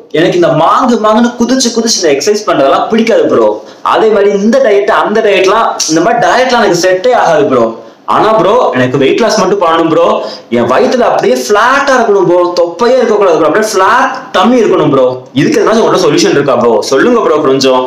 எனக்கு இந்த மாங்கு மாங்குன்னு குதிச்சு குதிச்சு இந்த எக்ஸசைஸ் பண்றதெல்லாம் பிடிக்காது ப்ரோ அதே மாதிரி இந்த டயட் அந்த டயட்லாம் இந்த மாதிரி டயட்லாம் எனக்கு செட்டே ஆகாது ப்ரோ ஆனா ப்ரோ எனக்கு வெயிட் லாஸ் மட்டும் பண்ணணும் ப்ரோ என் வயித்துல அப்படியே ஃபிளாட்டா இருக்கணும் ப்ரோ தொப்பையே இருக்கக்கூடாது ப்ரோ அப்படியே ஃபிளாட் டம்மி இருக்கணும் ப்ரோ இதுக்கு எதனாச்சும் உங்கள்ட்ட சொல்யூஷன் இருக்கா ப்ரோ சொல்லுங்க ப்ரோ கொஞ்சம்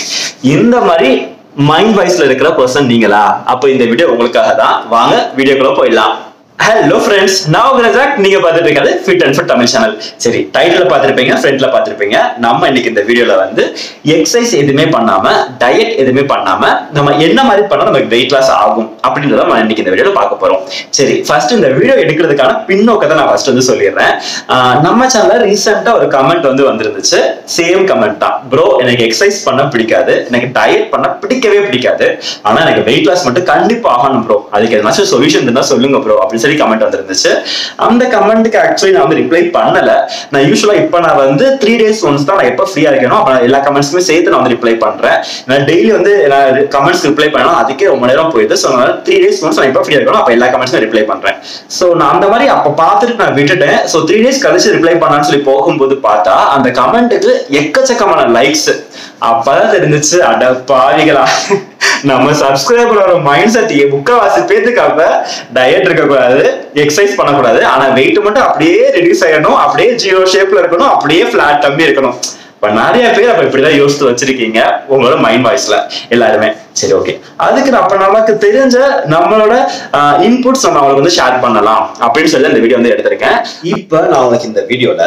இந்த மாதிரி மைண்ட் வைஸ்ல இருக்கிற பர்சன் நீங்களா அப்ப இந்த வீடியோ உங்களுக்காக தான் வாங்க வீடியோக்குள்ள போயிடலாம் ஹலோ ஃப்ரெண்ட்ஸ் நான் உங்க ரஜாக் நீங்க பார்த்துட்டு இருக்கிறது fit and fit Tamil channel சரி டைட்டில் பார்த்திருப்பீங்க ஃப்ரண்ட்ல பார்த்திருப்பீங்க நம்ம இன்னைக்கு இந்த வீடியோல வந்து எக்ஸசைஸ் எதுவுமே பண்ணாம டயட் எதுவுமே பண்ணாம நம்ம என்ன மாதிரி பண்ணா நமக்கு வெயிட் லாஸ் ஆகும் அப்படின்றத நம்ம இன்னைக்கு இந்த வீடியோல பார்க்க போறோம் சரி ஃபர்ஸ்ட் இந்த வீடியோ எடுக்கிறதுக்கான பின்னோக்கத்தை நான் ஃபர்ஸ்ட் வந்து சொல்லிடுறேன் ஆஹ் நம்ம சேனல்ல ரீசெண்டா ஒரு கமெண்ட் வந்து வந்திருந்துச்சு சேம் கமெண்ட் தான் ப்ரோ எனக்கு எக்ஸசைஸ் பண்ண பிடிக்காது எனக்கு டயட் பண்ண பிடிக்கவே பிடிக்காது ஆனா எனக்கு வெயிட் லாஸ் மட்டும் கண்டிப்பா ஆகணும் ப்ரோ அதுக்கு எதனாச்சும் சொல்யூஷன் இருந்தா சொல்லுங்க ப்ரோ அப்படின்னு சொல்லி கமெண்ட் வந்திருந்துச்சு அந்த கமெண்ட்டுக்கு ஆக்சுவலி நான் வந்து ரிப்ளை பண்ணல நான் யூஸ்வலா இப்போ நான் வந்து த்ரீ டேஸ் ஒன்ஸ் தான் நான் எப்போ ஃப்ரீயா இருக்கணும் அப்ப நான் எல்லா கமெண்ட்ஸுமே சேர்த்து நான் வந்து ரிப்ளை பண்றேன் நான் டெய்லி வந்து நான் கமெண்ட்ஸ் ரிப்ளை பண்ணலாம் அதுக்கே ரொம்ப நேரம் போயிடுது ஸோ அதனால த்ரீ டேஸ் ஒன்ஸ் நான் எப்போ ஃப்ரீயா இருக்கணும் அப்போ எல்லா கமெண்ட்ஸுமே ரிப்ளை பண்றேன் ஸோ நான் அந்த மாதிரி அப்போ பார்த்துட்டு நான் விட்டுட்டேன் ஸோ த்ரீ டேஸ் கழிச்சு ரிப்ளை பண்ணலாம்னு சொல்லி போகும்போது பார்த்தா அந்த கமெண்ட்டுக்கு எக்கச்சக்கமான லைக்ஸ் அப்பதான் தெரிஞ்சிச்சு அட பாவிகளா நம்ம சப்ஸ்கிரைபரோட மைண்ட் செட் முக்கால்வாசி பேத்துக்கு அப்ப டயட் இருக்கக்கூடாது எக்ஸசைஸ் பண்ணக்கூடாது ஆனா வெயிட் மட்டும் அப்படியே ரெடியூஸ் ஆயிடணும் அப்படியே ஜீரோ ஷேப்ல இருக்கணும் அப்படியே பிளாட் தம்பி இருக்கணும் இப்ப நிறைய பேர் அப்ப இப்படிதான் யோசித்து வச்சிருக்கீங்க உங்களோட மைண்ட் வாய்ஸ்ல எல்லாருமே சரி ஓகே அதுக்கு அப்ப நமக்கு தெரிஞ்ச நம்மளோட இன்புட்ஸ் நம்ம அவங்களுக்கு வந்து ஷேர் பண்ணலாம் அப்படின்னு சொல்லி இந்த வீடியோ வந்து எடுத்திருக்கேன் இப்ப நான் உங்களுக்கு இந்த வீடியோல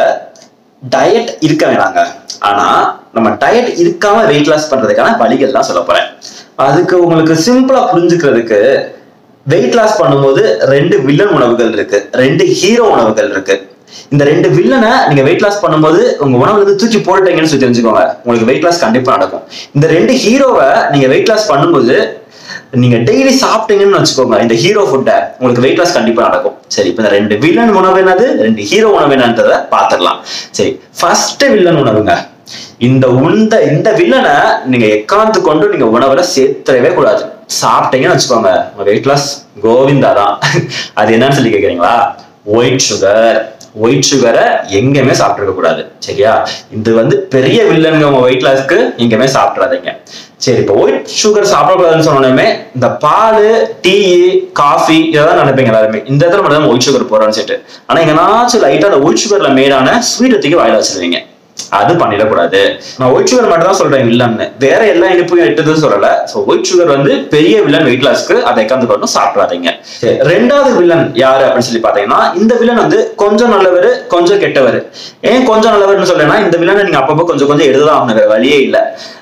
டயட் இருக்க வேணாங்க ஆனா நம்ம டயட் இருக்காம வெயிட் லாஸ் பண்றதுக்கான வழிகள் தான் சொல்ல போறேன் அதுக்கு உங்களுக்கு சிம்பிளா புரிஞ்சுக்கிறதுக்கு வெயிட் லாஸ் பண்ணும்போது ரெண்டு வில்லன் உணவுகள் இருக்கு ரெண்டு ஹீரோ உணவுகள் இருக்கு இந்த ரெண்டு வில்லனை நீங்க வெயிட் லாஸ் பண்ணும்போது உங்க உணவுல இருந்து தூக்கி போட்டுட்டீங்கன்னு சொல்லி தெரிஞ்சுக்கோங்க உங்களுக்கு வெயிட் லாஸ் கண்டிப்பா நடக்கும் இந்த ரெண்டு ஹீரோவை நீங்க வெயிட் லாஸ் பண்ணும்போது நீங்க டெய்லி சாப்பிட்டீங்கன்னு வச்சுக்கோங்க இந்த ஹீரோ ஃபுட்டை உங்களுக்கு வெயிட் லாஸ் கண்டிப்பா நடக்கும் சரி இப்ப இந்த ரெண்டு வில்லன் உணவு என்னது ரெண்டு ஹீரோ உணவு என்னன்றதை பாத்துடலாம் சரி ஃபர்ஸ்ட் வில்லன் உணவுங்க இந்த உந்த இந்த வில்லனை நீங்க எக்காந்து கொண்டு நீங்க உணவுல சேர்த்துறவே கூடாது சாப்பிட்டீங்கன்னு வச்சுக்கோங்க உங்க வெயிட் லாஸ் கோவிந்தா தான் அது என்னன்னு சொல்லி கேக்குறீங்களா ஒயிட் சுகர் ஒயிட் சுகரை எங்கேயுமே சாப்பிட்டுருக்க கூடாது சரியா இது வந்து பெரிய வில்லனுங்க உங்க வெயிட் லாஸ்க்கு எங்கேயுமே சாப்பிட்றாதீங்க சரி இப்போ ஒயிட் சுகர் சாப்பிடக்கூடாதுன்னு சொன்னோடனே இந்த பால் டீ காஃபி இதெல்லாம் நினைப்பீங்க எல்லாருமே இந்த இடத்துல மட்டும் தான் ஒயிட் சுகர் போறோம்னு சொல்லிட்டு ஆனா எங்கனாச்சும் லைட்டா அந்த ஒயிட் சுகர்ல மேடான ஸ்வீட் தூக்கி வாயில வச்சிருவீங்க அது பண்ணிடக்கூடாது நான் ஒயிட் சுகர் மட்டும் தான் சொல்றேன் வில்லன்னு வேற எல்லா இனிப்பையும் எட்டுதுன்னு சொல்லல ஸோ ஒயிட் சுகர் வந்து பெரிய வில்லன் வெயிட் லாஸ்க்கு அதை எக்காந்து கொண்டும் சாப்பிடாதீங்க சரி ரெண்டாவது வில்லன் யாரு அப்படின்னு சொல்லி பாத்தீங்கன்னா இந்த வில்லன் வந்து கொஞ்சம் நல்லவர் கொஞ்சம் கெட்டவர் ஏன் கொஞ்சம் நல்லவர்னு சொல்றேன்னா இந்த வில்லனை நீங்க அப்பப்போ கொஞ்சம் கொஞ்சம் எடுத்துதான் ஆகணும் வேற வழியே இல்லை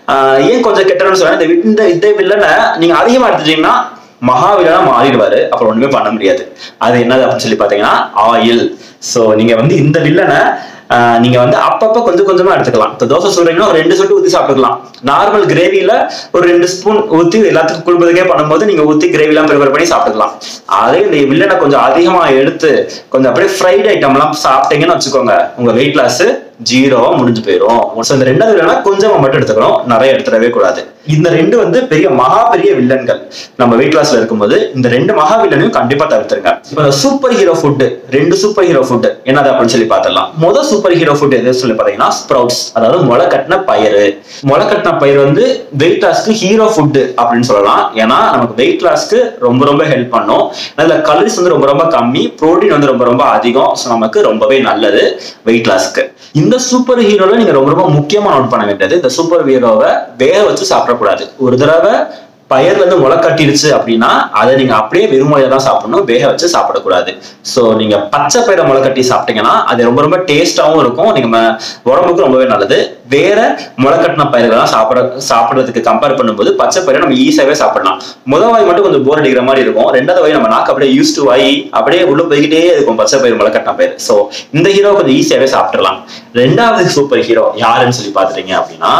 ஏன் கொஞ்சம் கெட்டவர்னு சொல்றேன் இந்த வி- இந்த இந்த வில்லனை நீங்க அதிகமா எடுத்துட்டீங்கன்னா மகாவீரனா மாறிடுவாரு அப்புறம் ஒண்ணுமே பண்ண முடியாது அது என்னது அப்படின்னு சொல்லி பாத்தீங்கன்னா ஆயில் சோ நீங்க வந்து இந்த வில்லனை ஆஹ், நீங்க வந்து அப்பப்ப கொஞ்சம் கொஞ்சமா எடுத்துக்கலாம் இப்போ தோசை சுடுறீங்கன்னா ஒரு ரெண்டு சொட்டு ஊத்தி சாப்பிட்டுக்கலாம் நார்மல் கிரேவில ஒரு ரெண்டு ஸ்பூன் ஊத்தி எல்லாத்துக்கும் குடும்பத்துக்கே பண்ணும்போது நீங்க ஊத்தி கிரேவிலாம் ப்ரிப்பேர் பண்ணி சாப்பிட்டுக்கலாம் அதே இந்த வில்லனை கொஞ்சம் அதிகமா எடுத்து கொஞ்சம் அப்படியே ஃப்ரைட் ஐட்டம்லாம் சாப்பிட்டீங்கன்னு வச்சுக்கோங்க உங்க வெயிட் லாஸ் ஜீரோவா முடிஞ்சு போயிடும் ஸோ இந்த ரெண்டாவது வில்லனா கொஞ்சமா மட்டும் எடுத்துக்கணும் நிறைய எடுத்துடவே கூடாது இந்த ரெண்டு வந்து பெரிய மகா பெரிய வில்லன்கள் நம்ம வெயிட் லாஸ்ல இருக்கும்போது இந்த ரெண்டு மகா வில்லனையும் கண்டிப்பா தவிர்த்துருங்க இப்போ இந்த சூப்பர் ஹீரோ ஃபுட் ரெண்டு சூப்பர் ஹீரோ ஃபுட் என்னது அப்படின்னு சொல்லி பார்த்தலாம் முதல் சூப்பர் ஹீரோ ஃபுட் எது சொல்லி பார்த்தீங்கன்னா ஸ்ப்ரவுட்ஸ் அதாவது முளை கட்டின பயிறு முளை கட்டின பயிர் வந்து வெயிட் லாஸ்க்கு ஹீரோ ஃபுட் அப்படின்னு சொல்லலாம் ஏன்னா நமக்கு வெயிட் லாஸ்க்கு ரொம்ப ரொம்ப ஹெல்ப் பண்ணும் அதுல கலரிஸ் வந்து ரொம்ப ரொம்ப கம்மி புரோட்டீன் வந்து ரொம்ப ரொம்ப அதிகம் ஸோ நமக்கு ரொம்பவே நல்லது வெயிட் லாஸ்க்கு இந்த சூப்பர் ஹீரோல நீங்க ரொம்ப ரொம்ப முக்கியமா நோட் பண்ண வேண்டியது இந்த சூப்பர் ஹீரோவை வேக வச்சு சாப்பிடக்கூடாது ஒரு தடவை பயிர்ல இருந்து முளை கட்டிருச்சு அப்படின்னா அதை நீங்க அப்படியே வெறுமொழியா தான் சாப்பிடணும் வேக வச்சு சாப்பிடக்கூடாது ஸோ நீங்க பச்சை பயிரை முளை கட்டி சாப்பிட்டீங்கன்னா அது ரொம்ப ரொம்ப டேஸ்டாவும் இருக்கும் நீங்க ம- உடம்புக்கு ரொம்பவே நல்லது வேற முளை கட்டின பயிர்கள்லாம் சாப்பிட சாப்பிடுறதுக்கு கம்பேர் பண்ணும்போது பச்சை பயிரை நம்ம ஈஸியாவே சாப்பிடலாம் முதல் வாய் மட்டும் கொஞ்சம் போர் அடிக்கிற மாதிரி இருக்கும் ரெண்டாவது வாய் நம்ம நாக்கு அப்படியே யூஸ் டு ஆகி அப்படியே உள்ள போய்கிட்டே இருக்கும் பச்சை பயிர் முளை கட்டின பயிர் ஸோ இந்த ஹீரோ கொஞ்சம் ஈஸியாவே சாப்பிட்டுறலாம் ரெண்டாவது சூப்பர் ஹீரோ யாருன்னு சொல்லி பாத்துட்டீங்க அப்படின்னா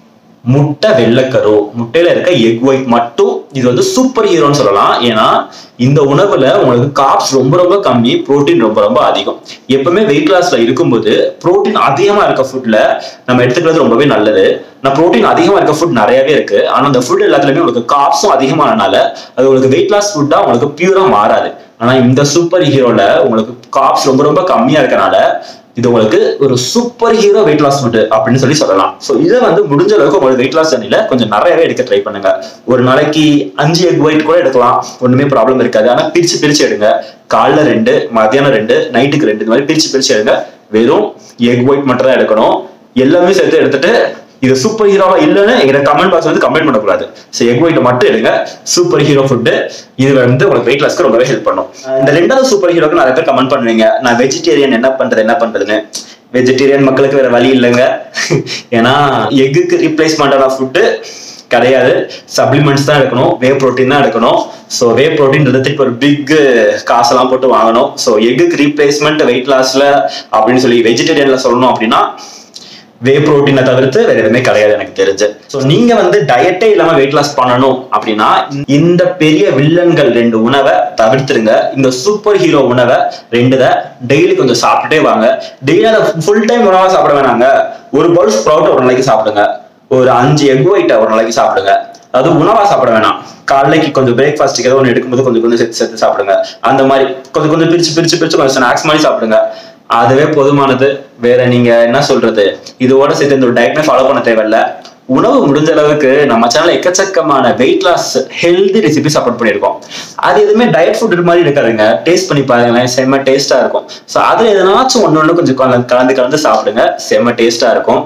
முட்டை வெள்ளைக்கரு முட்டையில இருக்க எக் ஒயிட் மட்டும் இது வந்து சூப்பர் ஹீரோன்னு சொல்லலாம் ஏன்னா இந்த உணவுல உங்களுக்கு காப்ஸ் ரொம்ப ரொம்ப கம்மி புரோட்டீன் ரொம்ப ரொம்ப அதிகம் எப்பவுமே வெயிட் லாஸ்ல இருக்கும்போது புரோட்டீன் அதிகமா இருக்க ஃபுட்ல நம்ம எடுத்துக்கிறது ரொம்பவே நல்லது நான் புரோட்டீன் அதிகமா இருக்க ஃபுட் நிறையவே இருக்கு ஆனா அந்த ஃபுட் எல்லாத்துலயுமே உங்களுக்கு காப்ஸும் அதிகமானனால அது உங்களுக்கு வெயிட் லாஸ் ஃபுட்டா உங்களுக்கு பியூரா மாறாது ஆனா இந்த சூப்பர் ஹீரோல உங்களுக்கு காப்ஸ் ரொம்ப ரொம்ப கம்மியா இருக்கனால இது உங்களுக்கு ஒரு super hero weight loss food அப்படின்னு சொல்லி சொல்லலாம் ஸோ இதை வந்து முடிஞ்ச அளவுக்கு உங்களுக்கு வெயிட் லாஸ் ஜர்னில கொஞ்சம் நிறையவே எடுக்க ட்ரை பண்ணுங்க ஒரு நாளைக்கு அஞ்சு எக் ஒயிட் கூட எடுக்கலாம் ஒண்ணுமே ப்ராப்ளம் இருக்காது ஆனா பிரிச்சு பிரிச்சு எடுங்க காலைல ரெண்டு மதியானம் ரெண்டு நைட்டுக்கு ரெண்டு இந்த மாதிரி பிரிச்சு பிரிச்சு எடுங்க வெறும் எக் ஒயிட் மட்டும் தான் எடுக்கணும் எல்லாமே சேர்த்து எடுத்துட்டு இது சூப்பர் ஹீரோவா இல்லைன்னு எங்க கமெண்ட் பாக்ஸ் வந்து கமெண்ட் பண்ணக்கூடாது ஸோ எக் ஒயிட் மட்டும் எடுங்க சூப்பர் ஹீரோ ஃபுட்டு இது வந்து உங்களுக்கு வெயிட் லாஸ்க்கு ரொம்பவே ஹெல்ப் பண்ணும் அஹ் இந்த ரெண்டாவது சூப்பர் ஹீரோக்கு நிறைய பேர் கமெண்ட் பண்ணுவீங்க நான் வெஜிடேரியன் என்ன பண்றது என்ன பண்றதுன்னு வெஜிடேரியன் மக்களுக்கு வேற வழி இல்லைங்க ஏன்னா எக்குக்கு ரீப்ளேஸ்மெண்டான ஃபுட்டு கிடையாது சப்ளிமெண்ட்ஸ் தான் எடுக்கணும் வே ப்ரோட்டீன் தான் எடுக்கணும் ஸோ வே ப்ரோட்டீன் திருப்பி ஒரு பிக் காசெல்லாம் போட்டு வாங்கணும் ஸோ எக்குக்கு ரீப்ளேஸ்மெண்ட் வெயிட் லாஸ்ல அப்படின்னு சொல்லி வெஜிடேரியன்ல சொல்லணும் அப்படின்னா வே ப்ரோட்டீனை தவிர்த்து வேற எதுவுமே கிடையாது எனக்கு தெரிஞ்சு ஸோ நீங்க வந்து டயட்டே இல்லாம வெயிட் லாஸ் பண்ணணும் அப்படின்னா இந்த பெரிய வில்லன்கள் ரெண்டு உணவை தவிர்த்துருங்க இந்த சூப்பர் ஹீரோ உணவை ரெண்டுதை டெய்லி கொஞ்சம் சாப்பிட்டுட்டே வாங்க டெய்லி அதை ஃபுல் டைம் உணவா சாப்பிட வேணாங்க ஒரு பவுல் ஸ்ப்ரவுட் ஒரு நாளைக்கு சாப்பிடுங்க ஒரு அஞ்சு எக் ஒயிட்டை ஒரு நாளைக்கு சாப்பிடுங்க அது உணவா சாப்பிட வேணாம் காலைக்கு கொஞ்சம் பிரேக்ஃபாஸ்ட்டுக்கு ஏதோ ஒன்று எடுக்கும்போது கொஞ்சம் கொஞ்சம் சேர்த்து சேர்த்து சாப்பிடுங்க அந்த மாதிரி கொஞ்சம் கொஞ்சம் பிரிச்சு பிரிச்சு பிரிச்சு கொஞ்சம் ஸ்நாக்ஸ் மாதிரி சாப்பிடுங்க அதுவே போதுமானது வேற நீங்க என்ன சொல்றது இதோட சேர்த்து இந்த ஒரு டயட்மே ஃபாலோ பண்ண தேவையில்ல உணவு முடிஞ்ச அளவுக்கு நம்ம சேனல்ல எக்கச்சக்கமான weight loss healthy recipe support பண்ணியிருக்கோம் அது எதுவுமே டயட் ஃபுட் மாதிரி இருக்காதுங்க டேஸ்ட் பண்ணி பாருங்களேன் செம்ம டேஸ்டா இருக்கும் ஸோ அதுல எதனாச்சும் ஒன்று ஒன்று கொஞ்சம் கலந்து கலந்து கலந்து சாப்பிடுங்க செம்ம டேஸ்டா இருக்கும்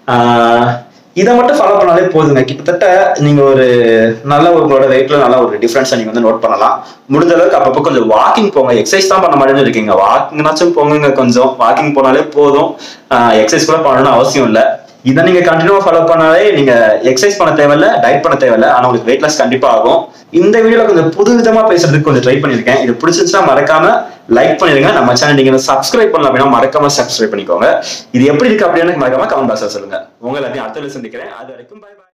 ஆஹ் இதை மட்டும் ஃபாலோ பண்ணாலே போதுங்க கிட்டத்தட்ட நீங்க ஒரு நல்ல உங்களோட வெயிட்ல நல்ல ஒரு டிஃபரன்ஸை நீங்க வந்து நோட் பண்ணலாம் முடிஞ்ச அளவுக்கு அப்பப்போ கொஞ்சம் வாக்கிங் போங்க எக்ஸசைஸ் தான் பண்ண மாட்டேன்னு இருக்கீங்க வாக்கிங்னாச்சும் போங்க கொஞ்சம் வாக்கிங் போனாலே போதும் எக்ஸசைஸ் கூட பண்ணணும்னு அவசியம் இல்லை இதை நீங்க கண்டினியூவா ஃபாலோ பண்ணாலே நீங்க எக்ஸசைஸ் பண்ண தேவையில்ல டயட் பண்ண தேவையில்ல ஆனா உங்களுக்கு வெயிட் லாஸ் கண்டிப்பா ஆகும் இந்த வீடியோல கொஞ்சம் புது விதமா பேசுறதுக்கு கொஞ்சம் ட்ரை பண்ணிருக்கேன் இது பிடிச்சிருச்சுன்னா மறக்காம லைக் பண்ணிருங்க நம்ம சேனல் நீங்க சப்ஸ்கிரைப் பண்ணலாம் அப்படின்னா மறக்காம சப்ஸ்கிரைப் பண்ணிக்கோங்க இது எப்படி இருக்கு அப்படின்னு எனக்கு மறக்காம கமெண்ட் பாக்ஸ்ல சொல்லுங்க உங்க எல்லாத்தையும் அடுத்த சந்திக்கிறேன் அது வரைக்கும் பை